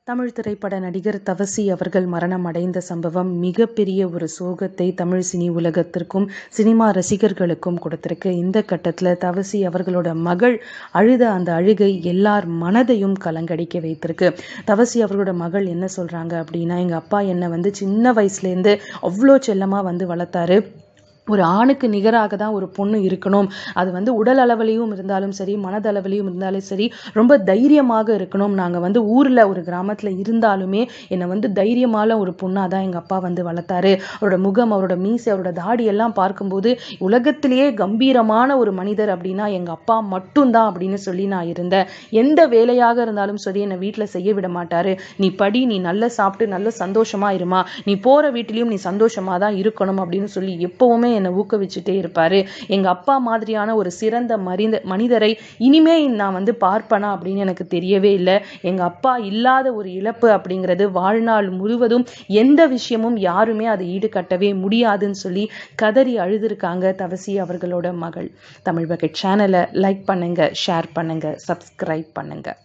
தமிழ் திரைப்பட நடிகர் தவசி அவர்கள் மரணம் அடைந்த சம்பவம் மிகப்பெரிய ஒரு சோகத்தை தமிழ் சினி உலகத்திற்கும் சினிமா ரசிகர்களுக்கும் கொடுத்திருக்கு இந்த கட்டத்தில் தவசி அவர்களோட மகள் அழுத அந்த அழுகை எல்லார் மனதையும் கலங்கடிக்க வைத்திருக்கு தவசி அவர்களோட மகள் என்ன சொல்றாங்க அப்படின்னா எங்க அப்பா என்னை வந்து சின்ன வயசுலேருந்து அவ்வளோ செல்லமா வந்து வளர்த்தாரு ஒரு ஆணுக்கு நிகராக தான் ஒரு பொண்ணு இருக்கணும் அது வந்து உடல் அளவிலையும் இருந்தாலும் சரி மனதளவிலையும் இருந்தாலும் சரி ரொம்ப தைரியமாக இருக்கணும் நாங்கள் வந்து ஊரில் ஒரு கிராமத்தில் இருந்தாலுமே என்னை வந்து தைரியமான ஒரு பொண்ணாக தான் எங்கள் அப்பா வந்து வளர்த்தாரு அவரோட முகம் அவரோட மீசை அவரோட தாடி எல்லாம் பார்க்கும்போது உலகத்திலேயே கம்பீரமான ஒரு மனிதர் அப்படின்னா எங்கள் அப்பா மட்டும்தான் அப்படின்னு சொல்லி நான் இருந்தேன் எந்த வேலையாக இருந்தாலும் சரி என்னை வீட்டில் செய்ய விட மாட்டாரு நீ படி நீ நல்லா சாப்பிட்டு நல்ல சந்தோஷமா இருமா நீ போகிற வீட்டிலையும் நீ சந்தோஷமா தான் இருக்கணும் அப்படின்னு சொல்லி எப்பவுமே என்னை ஊக்குவிச்சுட்டே இருப்பாரு எங்க அப்பா மாதிரியான ஒரு சிறந்த மனித மனிதரை இனிமே நான் வந்து பார்ப்பனா அப்படின்னு எனக்கு தெரியவே இல்லை எங்க அப்பா இல்லாத ஒரு இழப்பு அப்படிங்கிறது வாழ்நாள் முழுவதும் எந்த விஷயமும் யாருமே அதை ஈடுகட்டவே முடியாதுன்னு சொல்லி கதறி அழுதுருக்காங்க தவசி அவர்களோட மகள் தமிழ் பக்கெட் சேனலை லைக் பண்ணுங்க ஷேர் பண்ணுங்க சப்ஸ்கிரைப் பண்ணுங்க